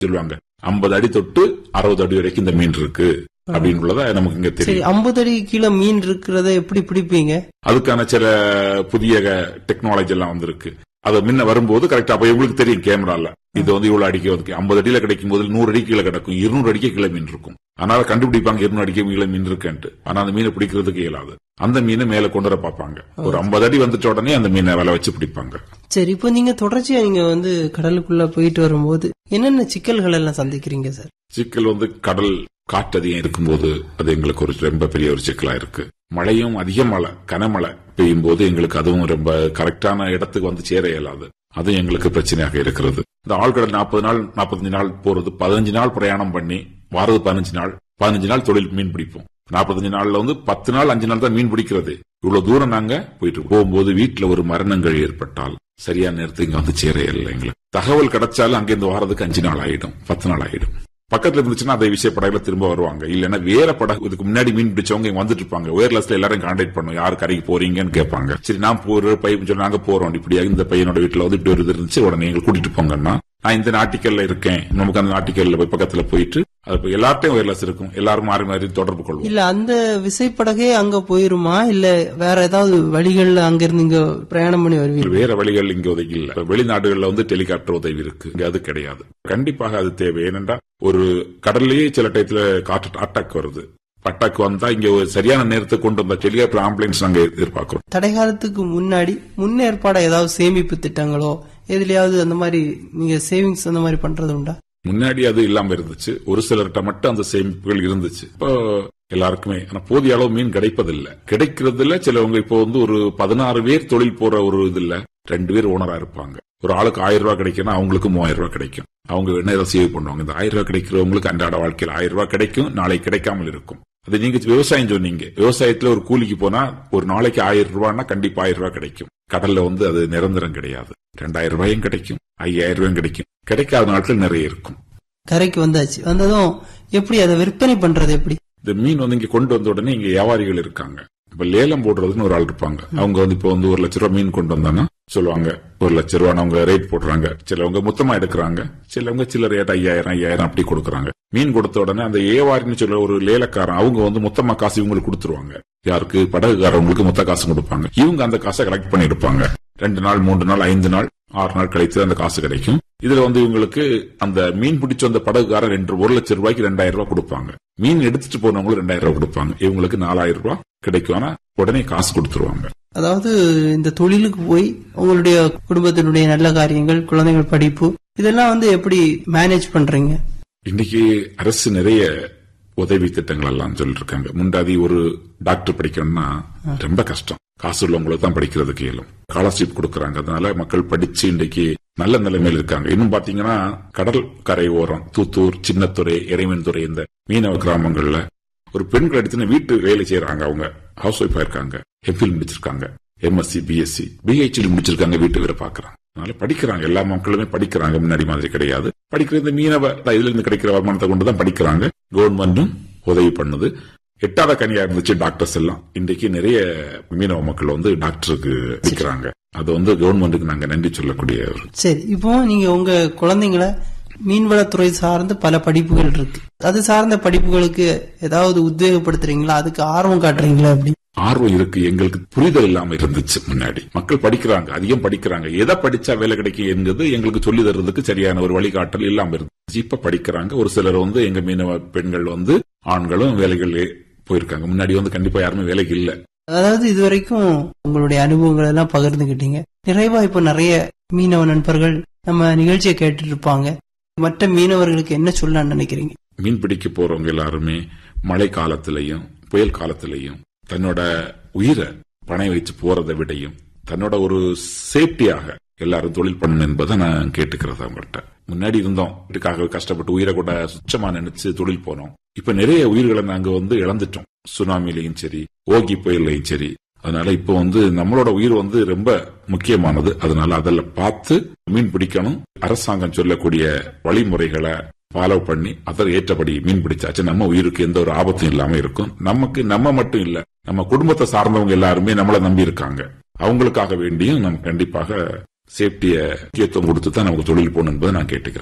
சொல்லுவாங்க ஐம்பது அடி தொட்டு அறுபது அடி வரைக்கும் இந்த மீன் இருக்கு அப்படின்றத நமக்கு இங்க சரி தெரியும் ஐம்பது அடி கீழே மீன் இருக்கிறத எப்படி பிடிப்பீங்க அதுக்கான சில புதிய டெக்னாலஜி எல்லாம் வந்திருக்கு அது முன்ன வரும்போது கரெக்டா அப்ப உங்களுக்கு தெரியும் கேமரால இது வந்து இவ்வளவு அடிக்க வந்து ஐம்பது அடியில கிடைக்கும் போது நூறு அடி கீழே கிடக்கும் இருநூறு அடிக்கு கீழே மீன் இருக்கும் அதனால கண்டுபிடிப்பாங்க இருநூறு அடிக்கு கீழே மீன் இருக்குன்ட்டு ஆனா அந்த மீனை பிடிக்கிறதுக்கு இயலாது அந்த மீனை மேல கொண்டு வர பார்ப்பாங்க ஒரு ஐம்பது அடி வந்துட்ட உடனே அந்த மீனை வலை வச்சு பிடிப்பாங்க சரி இப்போ நீங்க தொடர்ச்சியா நீங்க வந்து கடலுக்குள்ள போயிட்டு வரும்போது என்னென்ன சிக்கல்கள் எல்லாம் சந்திக்கிறீங்க சார் சிக்கல் வந்து கடல் காற்று அதிகம் இருக்கும்போது அது எங்களுக்கு ஒரு ரொம்ப பெரிய ஒரு சிக்கலா இருக்கு மழையும் அதிக மழை கனமழை பெய்யும் போது எங்களுக்கு அதுவும் ரொம்ப கரெக்டான இடத்துக்கு வந்து சேர இயலாது அதுவும் எங்களுக்கு பிரச்சனையாக இருக்கிறது இந்த ஆழ்கடல் நாற்பது நாள் நாற்பத்தஞ்சு நாள் போறது பதினஞ்சு நாள் பிரயாணம் பண்ணி வாரது பதினஞ்சு நாள் பதினஞ்சு நாள் தொழில் மீன் பிடிப்போம் நாற்பத்தஞ்சு நாள்ல வந்து பத்து நாள் அஞ்சு நாள் தான் மீன் பிடிக்கிறது இவ்வளவு தூரம் நாங்க போயிட்டு இருக்கோம். போகும்போது வீட்டுல ஒரு மரணங்கள் ஏற்பட்டால் சரியான நேரத்துக்கு இங்க வந்து சேர இல்லை எங்களுக்கு தகவல் கிடைச்சாலும் அங்கிருந்து வாரதுக்கு அஞ்சு நாள் ஆயிடும் பத்து நாள் ஆயிடும் பக்கத்துல இருந்துச்சுன்னா அதை விஷய படகுல திரும்ப வருவாங்க இல்லைன்னா வேற படகு இதுக்கு முன்னாடி மீன் பிடிச்சவங்க இங்க வந்துட்டு இருப்பாங்க உயர்லஸ்ல எல்லாரும் கான்டாக்ட் பண்ணும் யார் கரைக்கு போறீங்கன்னு கேட்பாங்க சரி நான் போற பையன் சொல்லி நாங்க போறோம் இப்படி இந்த பையனோட வீட்டுல வந்து இப்படி ஒரு இது இருந்துச்சு உடனே எங்களை கூட்டிட்டு போங்கன்னா நான் இந்த நாட்டிக்கல்ல இருக்கேன் நமக்கு அந்த நாட்டிக்கல்ல போய் பக்கத்துல போயிட்டு அது இப்ப எல்லார்ட்டையும் ஒயர்லெஸ் இருக்கும் எல்லாரும் மாறி மாறி தொடர்பு கொள்வோம் இல்ல அந்த விசைப்படகே அங்க போயிருமா இல்ல வேற ஏதாவது வழிகள்ல அங்க இருந்து இங்க பிரயாணம் பண்ணி வருவீங்க வேற வழிகள் இங்க உதவி இல்ல இப்ப வெளிநாடுகள்ல வந்து டெலிகாப்டர் உதவி இருக்கு இங்க அது கிடையாது கண்டிப்பாக அது தேவை ஏனென்றா ஒரு கடல்லயே சில டயத்துல காற்று அட்டாக் வருது அட்டாக் வந்தா இங்க ஒரு சரியான நேரத்துக்கு கொண்டு வந்த டெலிகாப்டர் ஆம்புலன்ஸ் நாங்க எதிர்பார்க்கிறோம் தடைகாலத்துக்கு முன்னாடி முன்னேற்பாடா ஏதாவது சேமிப்பு திட்டங்களோ எதுலயாவது அந்த மாதிரி நீங்க சேவிங்ஸ் அந்த மாதிரி பண்றது உண்டா முன்னாடி அது இல்லாம இருந்துச்சு ஒரு சிலர்கிட்ட மட்டும் அந்த சேமிப்புகள் இருந்துச்சு இப்போ எல்லாருக்குமே ஆனா போதிய அளவு மீன் கிடைப்பதில்லை கிடைக்கிறதுல சிலவங்க இப்போ வந்து ஒரு பதினாறு பேர் தொழில் போற ஒரு இது இல்ல ரெண்டு பேர் ஓனரா இருப்பாங்க ஒரு ஆளுக்கு ஆயிரம் ரூபாய் கிடைக்கும்னா அவங்களுக்கு மூவாயிரம் ரூபாய் கிடைக்கும் அவங்க என்ன ஏதாவது சேவ் பண்ணுவாங்க இந்த ஆயிரம் ரூபாய் கிடைக்கிறவங்களுக்கு அன்றாட வாழ்க்கையில் ஆயிரம் ரூபாய் கிடைக்கும் நாளை கிடைக்காமல் இருக்கும் அது நீங்க விவசாயம் சொன்னீங்க விவசாயத்துல ஒரு கூலிக்கு போனா ஒரு நாளைக்கு ஆயிரம் ரூபாய்னா கண்டிப்பா ஆயிரம் ரூபாய் கிடைக்கும் கடல்ல வந்து அது நிரந்தரம் கிடையாது ரெண்டாயிரம் ரூபாயும் கிடைக்கும் ஐயாயிரம் ரூபாயும் கிடைக்கும் கிடைக்காத நாட்கள் நிறைய இருக்கும் கரைக்கு வந்தாச்சு வந்ததும் எப்படி அதை விற்பனை பண்றது எப்படி இந்த மீன் வந்து இங்க கொண்டு வந்த உடனே இங்க வியாபாரிகள் இருக்காங்க இப்ப லேலம் போடுறதுன்னு ஒரு ஆள் இருப்பாங்க அவங்க வந்து இப்ப வந்து ஒரு லட்ச ரூபாய் மீன் கொண்டு வந்தாங்கன்னா சொல்லுவாங்க ஒரு லட்ச ரூபாய் அவங்க ரேட் போடுறாங்க சிலவங்க மொத்தமா எடுக்கிறாங்க சிலவங்க சில ரேட் ஐயாயிரம் ஐயாயிரம் அப்படி கொடுக்கறாங்க மீன் கொடுத்த உடனே அந்த ஏவாரின்னு சொல்ல ஒரு லேலக்காரன் அவங்க வந்து மொத்தமா காசு இவங்களுக்கு கொடுத்துருவாங்க யாருக்கு படகுக்காரவங்களுக்கு மொத்த காசு கொடுப்பாங்க இவங்க அந்த காசை கலெக்ட் பண்ணி எடுப்பாங்க ரெண்டு நாள் மூன்று நாள் ஐந்து நாள் ஆறு நாள் கழித்து அந்த காசு கிடைக்கும் இதுல வந்து இவங்களுக்கு அந்த மீன் பிடிச்சு வந்த படகுக்காரன் ரெண்டு ஒரு லட்சம் ரூபாய்க்கு ரெண்டாயிரம் ரூபாய் கொடுப்பாங்க மீன் எடுத்துட்டு போனவங்களும் ரெண்டாயிரம் ரூபாய் கொடுப்பாங்க இவங்களுக்கு நாலாயிரம் ரூபாய் கிடைக்கும் ஆனா உடனே காசு கொடுத்துருவாங்க அதாவது இந்த தொழிலுக்கு போய் உங்களுடைய குடும்பத்தினுடைய நல்ல காரியங்கள் குழந்தைகள் படிப்பு இதெல்லாம் வந்து எப்படி மேனேஜ் பண்றீங்க இன்னைக்கு அரசு நிறைய உதவி திட்டங்கள் எல்லாம் சொல்லிட்டு இருக்காங்க முன்னாடி ஒரு டாக்டர் படிக்கணும்னா ரொம்ப கஷ்டம் காசு உள்ளவங்களுக்கு தான் படிக்கிறதுக்கு இயலும் ஸ்காலர்ஷிப் கொடுக்கறாங்க அதனால மக்கள் படிச்சு இன்னைக்கு நல்ல நிலைமையில் இருக்காங்க இன்னும் பாத்தீங்கன்னா கடல் கரை ஓரம் தூத்தூர் சின்னத்துறை இறைவன்துறை இந்த மீனவ கிராமங்கள்ல ஒரு பெண்கள் எடுத்துன்னு வீட்டு வேலை செய்யறாங்க அவங்க ஹவுஸ் ஒய்ஃபா இருக்காங்க எம்ஃபில் முடிச்சிருக்காங்க எம்எஸ்சி பிஎஸ்சி பிஹெச்டி முடிச்சிருக்காங்க வீட்டு வேலை பாக்குறாங்க அதனால படிக்கிறாங்க எல்லா மக்களுமே படிக்கிறாங்க முன்னாடி மாதிரி கிடையாது படிக்கிற இந்த மீனவ இதுல இருந்து கிடைக்கிற வருமானத்தை கொண்டு தான் படிக்கிறாங்க கவர்மெண்ட்டும் உதவி பண்ணுது எட்டாத கனியா இருந்துச்சு டாக்டர்ஸ் எல்லாம் இன்றைக்கு நிறைய மீனவ மக்கள் வந்து டாக்டருக்கு படிக்கிறாங்க அது வந்து கவர்மெண்ட்டுக்கு நாங்க நன்றி சொல்லக்கூடிய ஒரு சரி இப்போ நீங்க உங்க குழந்தைங்கள மீன்வளத்துறை சார்ந்த பல படிப்புகள் இருக்கு அது சார்ந்த படிப்புகளுக்கு ஏதாவது உத்வேகப்படுத்துறீங்களா அதுக்கு ஆர்வம் காட்டுறீங்களா அப்படி ஆர்வம் இருக்கு எங்களுக்கு புரிதல் இல்லாம இருந்துச்சு முன்னாடி மக்கள் படிக்கிறாங்க அதிகம் படிக்கிறாங்க எதை படிச்சா வேலை கிடைக்கும் என்கிறது எங்களுக்கு சொல்லி தர்றதுக்கு சரியான ஒரு வழிகாட்டல் இல்லாம இருந்துச்சு இப்ப படிக்கிறாங்க ஒரு சிலர் வந்து எங்க மீனவ பெண்கள் வந்து ஆண்களும் வேலைகள் போயிருக்காங்க முன்னாடி வந்து கண்டிப்பா யாருமே வேலைக்கு இல்ல அதாவது இதுவரைக்கும் உங்களுடைய அனுபவங்கள் எல்லாம் பகிர்ந்துகிட்டீங்க நிறைவா இப்போ நிறைய மீனவ நண்பர்கள் நம்ம நிகழ்ச்சியை கேட்டுட்டு இருப்பாங்க மற்ற மீனவர்களுக்கு என்ன சொல்லலாம்னு நினைக்கிறீங்க மீன் பிடிக்க போறவங்க எல்லாருமே மழை காலத்திலையும் புயல் காலத்திலையும் தன்னோட உயிரை பணை வச்சு போறதை விடையும் தன்னோட ஒரு சேஃப்டியாக எல்லாரும் தொழில் பண்ணணும் என்பதை நான் கேட்டுக்கிறது அவங்கள்ட்ட முன்னாடி இருந்தோம் இதுக்காக கஷ்டப்பட்டு உயிரை கூட சுச்சமா நினைச்சு தொழில் போனோம் இப்ப நிறைய உயிர்களை நாங்க வந்து இழந்துட்டோம் சுனாமிலையும் சரி ஓகி புயல்லையும் சரி அதனால இப்போ வந்து நம்மளோட உயிர் வந்து ரொம்ப முக்கியமானது அதனால அதில் பார்த்து மீன் பிடிக்கணும் அரசாங்கம் சொல்லக்கூடிய வழிமுறைகளை ஃபாலோ பண்ணி அதை ஏற்றபடி மீன் பிடிச்சாச்சு நம்ம உயிருக்கு எந்த ஒரு ஆபத்தும் இல்லாம இருக்கும் நமக்கு நம்ம மட்டும் இல்ல நம்ம குடும்பத்தை சார்ந்தவங்க எல்லாருமே நம்மளை நம்பி இருக்காங்க அவங்களுக்காக வேண்டியும் நம்ம கண்டிப்பாக சேஃப்டிய முக்கியத்துவம் கொடுத்து தான் நமக்கு தொழில் போகணும் என்பதை நான் கேட்டுக்கிறேன்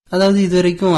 அதாவது இதுவரைக்கும்